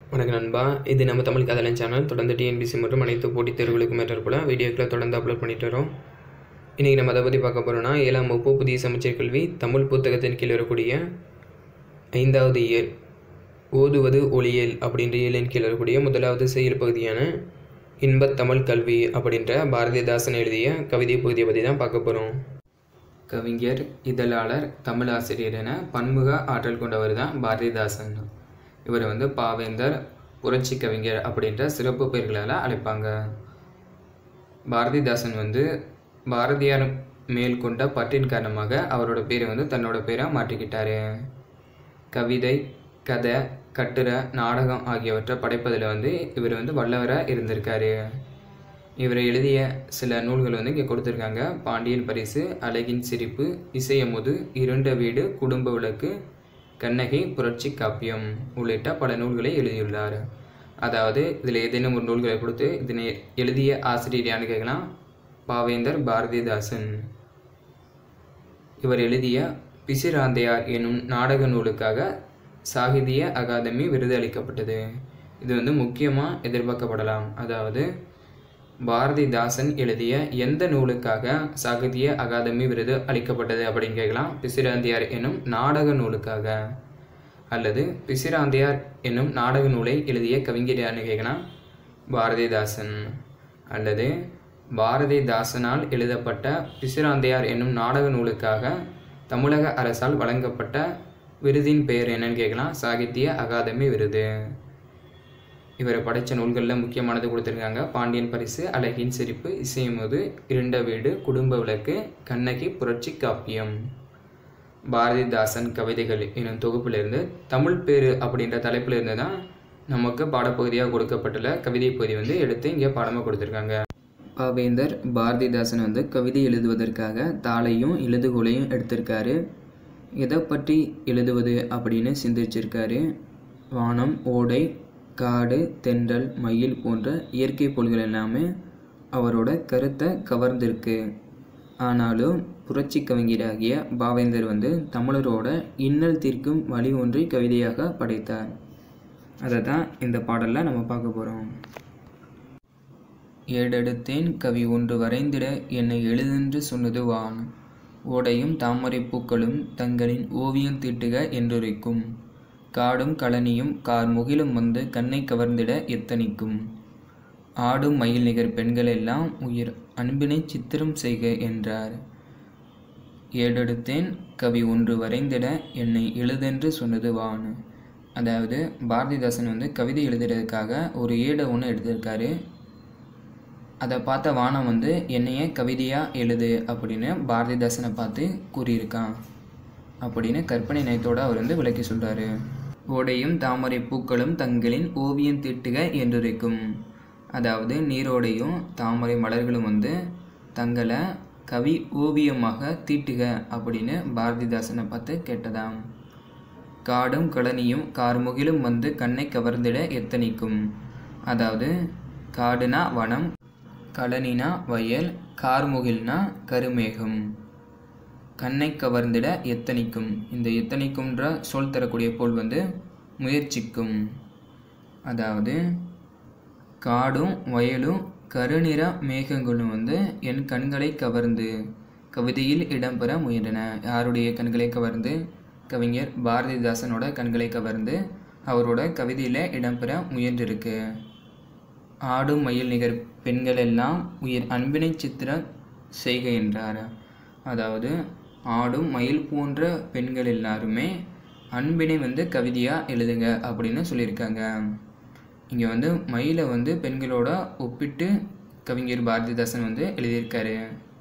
வணக்கம் நண்பா இது நம்ம தமிழ் கதலன் சேனல் தொடர்ந்து டிஎன்பிசி மற்றும் அனைத்து போட்டித் தேர்வுகளுக்கும் மேற்கொள்ள வீடியோக்களை தொடர்ந்து அப்லோட் பண்ணிட்டு வரோம் இன்றைக்கி நம்ம அதை பற்றி பார்க்க போகிறோம்னா ஏழாம் வகுப்பு புதிய சமச்சீர் கல்வி தமிழ் புத்தகத்தின் கீழ் வரக்கூடிய ஐந்தாவது இயல் ஓதுவது ஒளியல் அப்படின்ற இயலின் கீழ் வரக்கூடிய முதலாவது செயல் பகுதியான இன்பத் தமிழ் கல்வி அப்படின்ற பாரதிதாசன் எழுதிய கவிதை பகுதியை பற்றி தான் பார்க்க போகிறோம் கவிஞர் இதழாளர் தமிழாசிரியர் என பன்முக ஆற்றல் கொண்டவர் தான் பாரதிதாசன் இவர் வந்து பாவேந்தர் புரட்சி கவிஞர் அப்படின்ற சிறப்பு பெயர்களால் அழைப்பாங்க பாரதிதாசன் வந்து பாரதியார் மேல் கொண்ட பற்றின் காரணமாக அவரோட பேரை வந்து தன்னோட பேராக மாற்றிக்கிட்டாரு கவிதை கதை கட்டுரை நாடகம் ஆகியவற்றை படைப்பதில் வந்து இவர் வந்து வல்லவராக இருந்திருக்காரு இவர் எழுதிய சில நூல்கள் வந்து இங்கே கொடுத்துருக்காங்க பாண்டியன் பரிசு அழகின் சிரிப்பு இசையமுது இருண்ட வீடு குடும்ப விளக்கு கண்ணகி புரட்சி காப்பியம் உள்ளிட்ட பல நூல்களை எழுதியுள்ளார் அதாவது இதில் ஏதேனும் ஒரு நூல்களை கொடுத்து இதனை எழுதிய ஆசிரியர் யான்னு கேட்கலாம் பாவேந்தர் பாரதிதாசன் இவர் எழுதிய பிசிராந்தையார் எனும் நாடக நூலுக்காக சாகித்ய அகாதமி விருது அளிக்கப்பட்டது இது வந்து முக்கியமாக எதிர்பார்க்கப்படலாம் அதாவது பாரதிதாசன் எழுதிய எந்த நூலுக்காக சாகித்ய அகாதமி விருது அளிக்கப்பட்டது அப்படின்னு கேட்கலாம் பிசிராந்தியார் என்னும் நாடக நூலுக்காக அல்லது பிசிராந்தியார் என்னும் நாடக நூலை எழுதிய கவிஞர் யாருன்னு கேட்கலாம் பாரதிதாசன் அல்லது பாரதிதாசனால் எழுதப்பட்ட பிசிராந்தையார் என்னும் நாடக நூலுக்காக தமிழக அரசால் வழங்கப்பட்ட விருதின் பெயர் என்னன்னு கேட்கலாம் சாகித்ய அகாதமி விருது இவரை படைத்த நூல்களில் முக்கியமானது கொடுத்துருக்காங்க பாண்டியன் பரிசு அழகின் சிரிப்பு இசையும்போது இருண்ட வீடு குடும்ப விளக்கு கண்ணகி புரட்சி காப்பியம் பாரதிதாசன் கவிதைகள் எனும் தொகுப்பிலிருந்து தமிழ் பேரு அப்படின்ற தலைப்பில் இருந்து தான் நமக்கு பாடப்பகுதியாக கொடுக்கப்பட்டுள்ள கவிதை பகுதி வந்து எடுத்து இங்கே பாடமாக கொடுத்துருக்காங்க பாவேந்தர் பாரதிதாசன் வந்து கவிதை எழுதுவதற்காக தாளையும் எழுதுகோலையும் எடுத்திருக்காரு எதை பற்றி எழுதுவது அப்படின்னு சிந்திச்சிருக்காரு வானம் ஓடை காடு தென்றல் மயில் போன்ற இயற்கை பொருள்கள் எல்லாமே அவரோட கருத்தை கவர்ந்திருக்கு ஆனாலும் புரட்சி கவிஞராகிய பாவேந்தர் வந்து தமிழரோட இன்னல் தீர்க்கும் வழி ஒன்றை கவிதையாக படைத்தார் அதை தான் இந்த பாடலில் நம்ம பார்க்க போகிறோம் ஏடெடுத்தேன் கவி ஒன்று வரைந்திட என்னை எழுதென்று சொன்னது வான் ஓடையும் தாமரை பூக்களும் தங்களின் ஓவியம் தீட்டுக என்றுரைக்கும் காடும் களனியும் கார் முகிலும் வந்து கண்ணை கவர்ந்திட எத்தனிக்கும் ஆடும் மயில் நிகர் பெண்கள் எல்லாம் உயிர் அன்பினை சித்திரம் செய்க என்றார் ஏடெடுத்தேன் கவி ஒன்று வரைந்திட என்னை எழுதென்று சொன்னது வான் அதாவது பாரதிதாசன் வந்து கவிதை எழுதுறதுக்காக ஒரு ஏடை ஒன்று எடுத்திருக்காரு அதை பார்த்த வானம் வந்து என்னையே கவிதையாக எழுது அப்படின்னு பாரதிதாசனை பார்த்து கூறியிருக்கான் அப்படின்னு கற்பனை நயத்தோடு அவர் வந்து விளக்கி சொல்கிறாரு ஓடையும் தாமரை பூக்களும் தங்களின் ஓவியம் தீட்டுக என்றுரைக்கும் அதாவது நீரோடையும் தாமரை மலர்களும் வந்து தங்களை கவி ஓவியமாக தீட்டுக அப்படின்னு பாரதிதாசனை பார்த்து கேட்டதாம் காடும் கழனியும் கார்முகிலும் வந்து கண்ணை கவர்ந்திட எத்தனிக்கும் அதாவது காடுனா வனம் கழனினா வயல் கார்முகில்னா கருமேகம் கண்ணை கவர்ந்திட எத்தனிக்கும் இந்த எத்தனிக்கும்ன்ற சொல் தரக்கூடிய பொருள் வந்து முயற்சிக்கும் அதாவது காடும் வயலும் கருநிற மேகங்களும் வந்து என் கண்களை கவர்ந்து கவிதையில் இடம்பெற முயன்றன யாருடைய கண்களை கவர்ந்து கவிஞர் பாரதிதாசனோட கண்களை கவர்ந்து அவரோட கவிதையில் இடம்பெற முயன்றிருக்கு ஆடும் மயில் நிகர் பெண்கள் எல்லாம் உயிர் அன்பினை சித்திர செய்க என்றார் அதாவது ஆடும் மயில் போன்ற பெண்கள் எல்லாருமே அன்பினை வந்து கவிதையாக எழுதுங்க அப்படின்னு சொல்லியிருக்காங்க இங்கே வந்து மயிலை வந்து பெண்களோட ஒப்பிட்டு கவிஞர் பாரதிதாசன் வந்து எழுதியிருக்காரு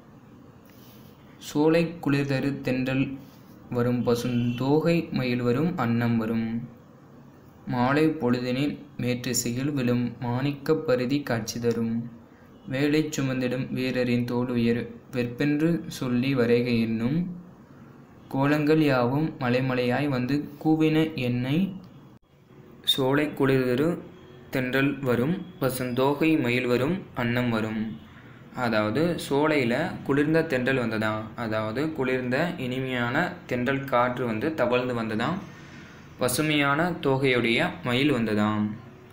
சோலை குளிர்தரு தென்றல் வரும் பசும் தோகை மயில் வரும் அன்னம் வரும் மாலை பொழுதினில் மேற்றிசையில் விழும் மாணிக்கப் பருதி காட்சி தரும் வேலை சுமந்திடும் வீரரின் தோல் உயர் வெற்பென்று சொல்லி வரைக என்னும் கோலங்கள் யாவும் மலைமலையாய் வந்து கூவின என்னை சோலை குளிர்தரு தென்றல் வரும் பசுந்தோகை மயில் வரும் அன்னம் வரும் அதாவது சோலையில் குளிர்ந்த தென்றல் வந்ததாம் அதாவது குளிர்ந்த இனிமையான தென்றல் காற்று வந்து தவழ்ந்து வந்ததாம் பசுமையான தோகையுடைய மயில் வந்ததாம்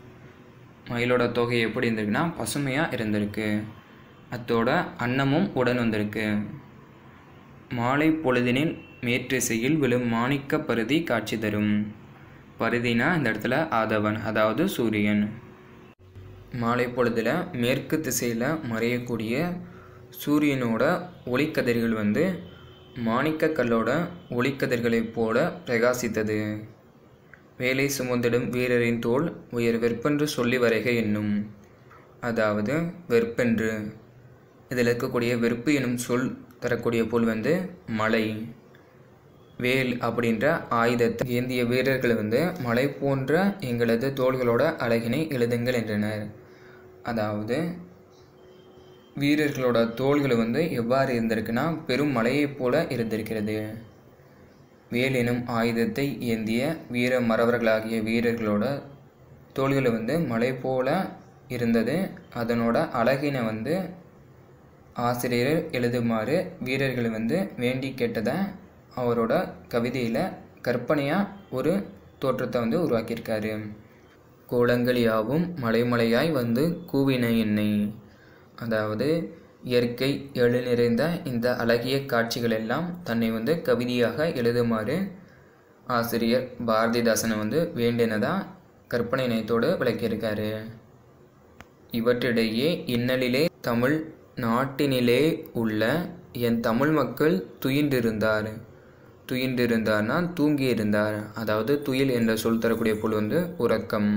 மயிலோட தொகை எப்படி இருந்திருக்குன்னா பசுமையாக இருந்திருக்கு அத்தோட அன்னமும் உடன் வந்திருக்கு மாலை பொழுதினில் மேற்றிசையில் விழும் மாணிக்க பருதி காட்சி தரும் பருதினா இந்த இடத்துல ஆதவன் அதாவது சூரியன் மாலை பொழுதில் மேற்கு திசையில் மறையக்கூடிய சூரியனோட ஒளிக்கதிர்கள் வந்து மாணிக்க கல்லோட ஒளிக்கதிர்களைப் போல பிரகாசித்தது வேலை சுமந்திடும் வீரரின் தோல் உயர் வெற்பென்று சொல்லி வரைக என்னும் அதாவது வெற்பென்று இதில் இருக்கக்கூடிய வெறுப்பு எனும் சொல் தரக்கூடிய பொருள் வந்து மலை வேல் அப்படின்ற ஆயுதத்தை ஏந்திய வீரர்கள் வந்து மலை போன்ற எங்களது தோள்களோட அழகினை எழுதுங்கள் என்றனர் அதாவது வீரர்களோட தோள்கள் வந்து எவ்வாறு இருந்திருக்குன்னா பெரும் மலையைப் போல இருந்திருக்கிறது வேல் எனும் ஆயுதத்தை ஏந்திய வீர மறவர்களாகிய வீரர்களோட தோள்கள் வந்து மலை போல இருந்தது அதனோட அழகினை வந்து ஆசிரியர் எழுதுமாறு வீரர்கள் வந்து வேண்டி கேட்டதை அவரோட கவிதையில் கற்பனையாக ஒரு தோற்றத்தை வந்து உருவாக்கியிருக்காரு கோலங்கள் யாவும் மலைமலையாய் வந்து கூவின என்னை அதாவது இயற்கை எழு நிறைந்த இந்த அழகிய காட்சிகள் எல்லாம் தன்னை வந்து கவிதையாக எழுதுமாறு ஆசிரியர் பாரதிதாசனை வந்து வேண்டினதாக கற்பனை நயத்தோடு விளக்கியிருக்காரு இவற்றிடையே இன்னலிலே தமிழ் நாட்டினிலே உள்ள என் தமிழ் மக்கள் துயின்றிருந்தார் துயின்றிருந்தார்னா தூங்கியிருந்தார் அதாவது துயில் என்ற சொல் தரக்கூடிய பொருள் வந்து உறக்கம்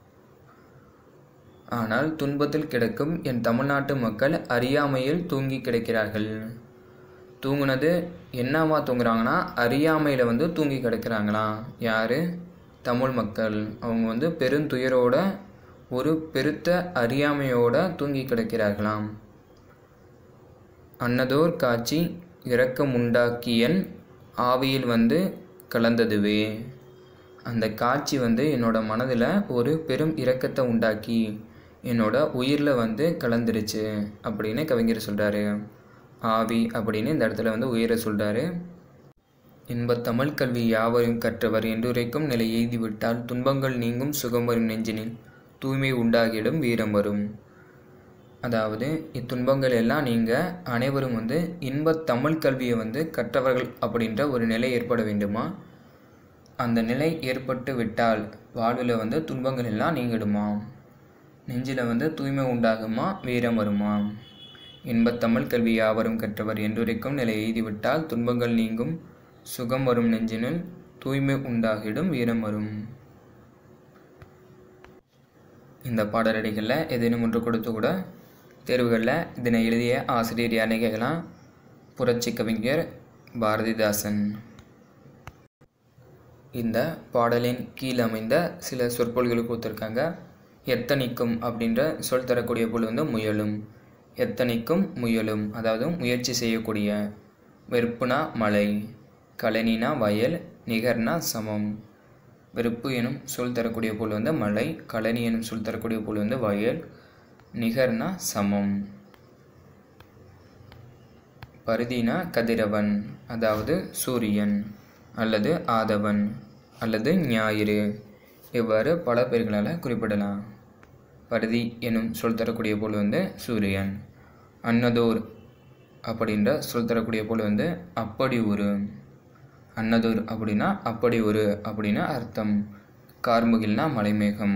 ஆனால் துன்பத்தில் கிடக்கும் என் தமிழ்நாட்டு மக்கள் அறியாமையில் தூங்கி கிடக்கிறார்கள் தூங்குனது என்னவா தூங்குறாங்கன்னா அறியாமையில் வந்து தூங்கி கிடக்கிறாங்களாம் யார் தமிழ் மக்கள் அவங்க வந்து பெருந்துயரோட ஒரு பெருத்த அறியாமையோட தூங்கி கிடக்கிறார்களாம் அன்னதோர் காட்சி இரக்கமுண்டாக்கியன் ஆவியில் வந்து கலந்ததுவே அந்த காட்சி வந்து என்னோட மனதில் ஒரு பெரும் இரக்கத்தை உண்டாக்கி என்னோட உயிரில் வந்து கலந்துருச்சு அப்படின்னு கவிஞர் சொல்கிறாரு ஆவி அப்படின்னு இந்த இடத்துல வந்து உயிரை சொல்கிறாரு இன்பத் தமிழ் கல்வி யாவரும் கற்றவர் என்றுரைக்கும் நிலை எய்திவிட்டால் துன்பங்கள் நீங்கும் சுகம் வரும் நெஞ்சினில் தூய்மை உண்டாகிடும் வீரம் வரும் அதாவது இத்துன்பங்கள் எல்லாம் நீங்கள் அனைவரும் வந்து இன்பத் தமிழ் கல்வியை வந்து கற்றவர்கள் அப்படின்ற ஒரு நிலை ஏற்பட வேண்டுமா அந்த நிலை ஏற்பட்டு விட்டால் வாழ்வில் வந்து துன்பங்கள் எல்லாம் நீங்கிடுமா நெஞ்சில் வந்து தூய்மை உண்டாகுமா வீரம் வருமா இன்பத் தமிழ் கல்வி யாவரும் கற்றவர் என்றுரைக்கும் நிலை எய்திவிட்டால் துன்பங்கள் நீங்கும் சுகம் வரும் நெஞ்சினுள் தூய்மை உண்டாகிடும் வீரம் வரும் இந்த பாடலடிகளில் ஏதேனும் ஒன்று கொடுத்து கூட தேர்வுகளில் இதனை எழுதிய ஆசிரியர் யாருன்னு கேட்கலாம் புரட்சி கவிஞர் பாரதிதாசன் இந்த பாடலின் கீழ் அமைந்த சில சொற்பொழிகள் கொடுத்துருக்காங்க எத்தனிக்கும் அப்படின்ற சொல் தரக்கூடிய பொருள் வந்து முயலும் எத்தனிக்கும் முயலும் அதாவது முயற்சி செய்யக்கூடிய வெறுப்புனா மலை கழனினா வயல் நிகர்னா சமம் வெறுப்பு எனும் சொல் தரக்கூடிய பொருள் வந்து மலை கழனி எனும் சொல் தரக்கூடிய பொருள் வந்து வயல் நிகர்னா சமம் பருதினா கதிரவன் அதாவது சூரியன் அல்லது ஆதவன் அல்லது ஞாயிறு இவ்வாறு பல பெயர்களால் குறிப்பிடலாம் பருதி எனும் சொல் தரக்கூடிய பொருள் வந்து சூரியன் அன்னதோர் அப்படின்ற சொல் தரக்கூடிய பொருள் வந்து அப்படி ஒரு அன்னதோர் அப்படின்னா அப்படி ஒரு அப்படின்னு அர்த்தம் கார்முகில்னா மலைமேகம்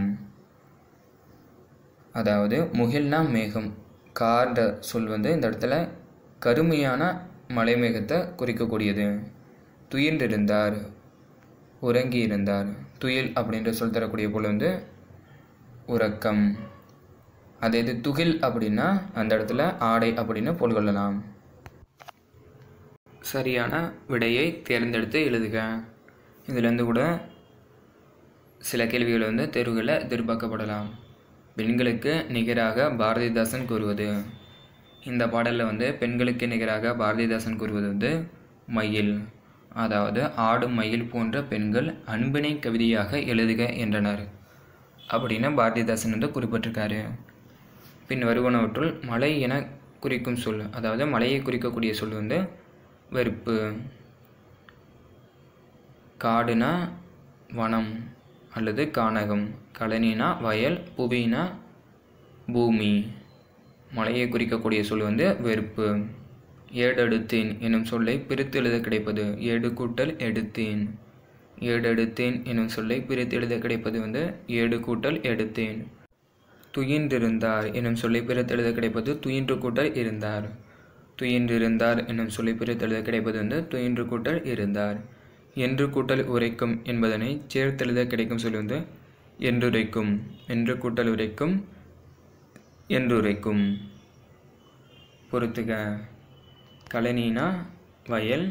அதாவது முகில்னா மேகம் கார்ன்ற சொல் வந்து இந்த இடத்துல கருமையான மலைமேகத்தை குறிக்கக்கூடியது துயின்றிருந்தார் உறங்கி இருந்தார் துயில் அப்படின்ற சொல் தரக்கூடிய பொருள் வந்து உறக்கம் அதே இது துகில் அப்படின்னா அந்த இடத்துல ஆடை அப்படின்னு பொருள் கொள்ளலாம் சரியான விடையை தேர்ந்தெடுத்து எழுதுக இதுலேருந்து கூட சில கேள்விகள் வந்து தேர்வுகளில் எதிர்பார்க்கப்படலாம் பெண்களுக்கு நிகராக பாரதிதாசன் கூறுவது இந்த பாடலில் வந்து பெண்களுக்கு நிகராக பாரதிதாசன் கூறுவது வந்து மயில் அதாவது ஆடும் மயில் போன்ற பெண்கள் அன்பினை கவிதையாக எழுதுக என்றனர் அப்படின்னு பாரதிதாசன் வந்து குறிப்பிட்டிருக்காரு பின் வருவனவற்றுள் மலை என குறிக்கும் சொல் அதாவது மலையை குறிக்கக்கூடிய சொல் வந்து வெறுப்பு காடுனா வனம் அல்லது கானகம் கழனினா வயல் புவினா பூமி மலையை குறிக்கக்கூடிய சொல் வந்து வெறுப்பு ஏடெடுத்தேன் எனும் சொல்லை பிரித்து எழுத கிடைப்பது ஏடு கூட்டல் எடுத்தேன் ஏடெடுத்தேன் எனும் சொல்லை பிரித்து எழுத கிடைப்பது வந்து ஏடு கூட்டல் எடுத்தேன் துயின்றிருந்தார் எனும் சொல்லை பிரித்து எழுத கிடைப்பது துயின்று கூட்டல் இருந்தார் துயின்றிருந்தார் எனும் சொல்லை பிரித்து எழுத கிடைப்பது வந்து துயின்று கூட்டல் இருந்தார் என்று கூட்டல் உரைக்கும் என்பதனை சேர்த்தெழுத கிடைக்கும் சொல்லி வந்து என்றுரைக்கும் என்று கூட்டல் உரைக்கும் என்றுரைக்கும் பொறுத்துக கழனினா வயல்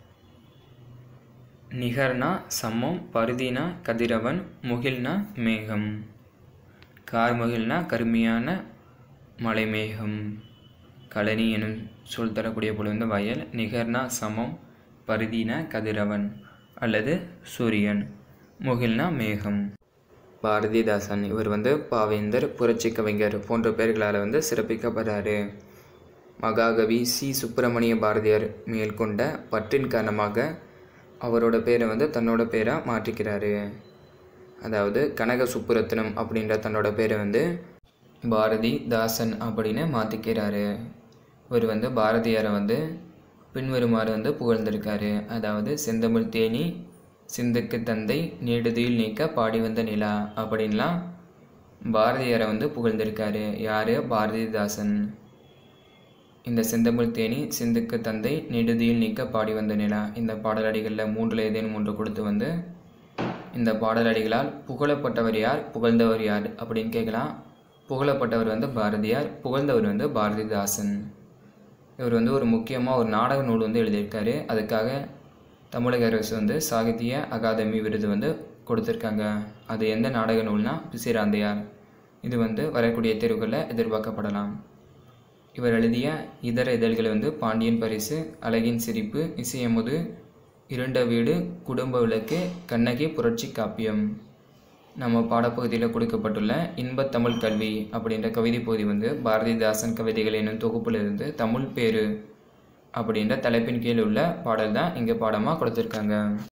நிகர்னா சமம் பருதினா கதிரவன் முகில்னா மேகம் கார்முகில்னா கருமையான மலைமேகம் கழனி எனும் சொல் தரக்கூடிய பொழுது வந்து வயல் நிகர்னா சமம் பருதினா கதிரவன் அல்லது சூரியன் முகில்னா மேகம் பாரதிதாசன் இவர் வந்து பாவேந்தர் புரட்சி கவிஞர் போன்ற பெயர்களால் வந்து சிறப்பிக்கப்படுறாரு மகாகவி சி சுப்பிரமணிய பாரதியார் மேற்கொண்ட பற்றின் காரணமாக அவரோட பேரை வந்து தன்னோட பேராக மாற்றிக்கிறாரு அதாவது கனக சுப்புரத்னம் அப்படின்ற தன்னோட பேரை வந்து பாரதி தாசன் அப்படின்னு மாற்றிக்கிறாரு இவர் வந்து பாரதியாரை வந்து பின்வருமாறு வந்து புகழ்ந்திருக்காரு அதாவது செந்தமிழ் தேனி சிந்துக்கு தந்தை நீடுதியில் நீக்க பாடி வந்த நிலா அப்படின்லாம் பாரதியாரை வந்து புகழ்ந்திருக்காரு யார் பாரதிதாசன் இந்த செந்தமிழ் தேனி சிந்துக்கு தந்தை நெடுதியில் நீக்க பாடி வந்த நிலா இந்த பாடலடிகளில் மூன்றில் ஏதேனும் ஒன்று கொடுத்து வந்து இந்த பாடலடிகளால் புகழப்பட்டவர் யார் புகழ்ந்தவர் யார் அப்படின்னு கேட்கலாம் புகழப்பட்டவர் வந்து பாரதியார் புகழ்ந்தவர் வந்து பாரதிதாசன் இவர் வந்து ஒரு முக்கியமாக ஒரு நாடக நூல் வந்து எழுதியிருக்காரு அதுக்காக தமிழக அரசு வந்து சாகித்ய அகாதமி விருது வந்து கொடுத்துருக்காங்க அது எந்த நாடக நூல்னா பிசிராந்தையார் இது வந்து வரக்கூடிய தேர்வுகளில் எதிர்பார்க்கப்படலாம் இவர் எழுதிய இதர இதழ்கள் வந்து பாண்டியன் பரிசு அழகின் சிரிப்பு இசையமுது இருண்ட வீடு குடும்ப விளக்கு கண்ணகி புரட்சி காப்பியம் நம்ம பாடப்பகுதியில் கொடுக்கப்பட்டுள்ள இன்பத் தமிழ் கல்வி அப்படின்ற கவிதை பகுதி வந்து பாரதிதாசன் கவிதைகள் என்னும் தொகுப்பிலிருந்து தமிழ் பேரு அப்படின்ற தலைப்பின் கீழ் உள்ள பாடல் தான் இங்கே பாடமாக கொடுத்துருக்காங்க